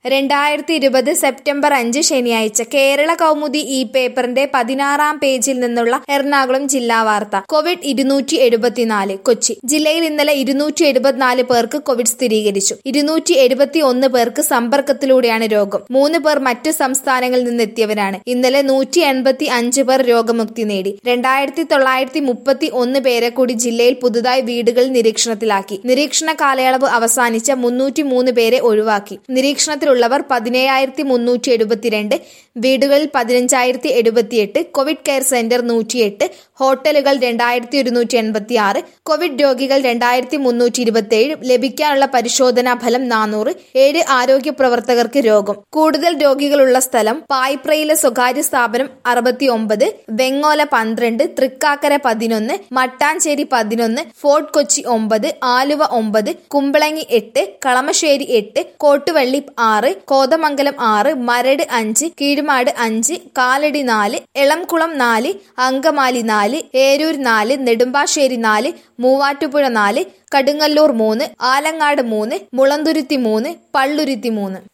രണ്ടായിരത്തി ഇരുപത് സെപ്റ്റംബർ അഞ്ച് ശനിയാഴ്ച കേരള കൗമുദി ഈ പേപ്പറിന്റെ പതിനാറാം പേജിൽ നിന്നുള്ള എറണാകുളം ജില്ലാ വാർത്ത കോവിഡ് ഇരുന്നൂറ്റി എഴുപത്തിനാല് കൊച്ചി ജില്ലയിൽ ഇന്നലെ ഇരുന്നൂറ്റി എഴുപത്തിനാല് പേർക്ക് കോവിഡ് സ്ഥിരീകരിച്ചു ഇരുന്നൂറ്റി എഴുപത്തി ഒന്ന് പേർക്ക് സമ്പർക്കത്തിലൂടെയാണ് രോഗം മൂന്ന് പേർ മറ്റു സംസ്ഥാനങ്ങളിൽ നിന്നെത്തിയവരാണ് ഇന്നലെ നൂറ്റി എൺപത്തി അഞ്ച് പേർ രോഗമുക്തി നേടി രണ്ടായിരത്തി തൊള്ളായിരത്തി മുപ്പത്തി ഒന്ന് പേരെ കൂടി ജില്ലയിൽ പുതുതായി വീടുകളിൽ നിരീക്ഷണത്തിലാക്കി നിരീക്ഷണ കാലയളവ് അവസാനിച്ച മുന്നൂറ്റി മൂന്ന് പേരെ ഒഴിവാക്കി നിരീക്ഷണത്തിലുള്ളവർ പതിനേഴായിരത്തി മുന്നൂറ്റി എഴുപത്തിരണ്ട് വീടുകളിൽ പതിനഞ്ചായിരത്തി എഴുപത്തിയെട്ട് കോവിഡ് കെയർ സെന്റർ നൂറ്റിയെട്ട് ഹോട്ടലുകൾ രണ്ടായിരത്തി ഒരുന്നൂറ്റി എൺപത്തി ആറ് കോവിഡ് രോഗികൾ രണ്ടായിരത്തി മുന്നൂറ്റി ഇരുപത്തിയേഴ് ലഭിക്കാനുള്ള പരിശോധനാ ഫലം നാനൂറ് ഏഴ് ആരോഗ്യ പ്രവർത്തകർക്ക് രോഗം കൂടുതൽ രോഗികളുള്ള സ്ഥലം പായ്പ്രയിലെ സ്വകാര്യ സ്ഥാപനം അറുപത്തി ഒമ്പത് വെങ്ങോല പന്ത്രണ്ട് തൃക്കാക്കര പതിനൊന്ന് മട്ടാഞ്ചേരി പതിനൊന്ന് ഫോർട്ട് കൊച്ചി ഒമ്പത് ആലുവ ഒമ്പത് കുമ്പളങ്ങി എട്ട് കളമശ്ശേരി എട്ട് കോട്ടുവള്ളി ആറ് കോതമംഗലം ആറ് മരട് അഞ്ച് കീഴുമാട് അഞ്ച് കാലടി നാല് എളംകുളം നാല് അങ്കമാലി നാല് ഏരൂർ നാല് നെടുമ്പാശ്ശേരി നാല് മൂവാറ്റുപുഴ നാല് കടുങ്ങല്ലൂർ മൂന്ന് ആലങ്ങാട് മൂന്ന് മുളന്തുരുത്തി മൂന്ന് പള്ളുരുത്തി മൂന്ന്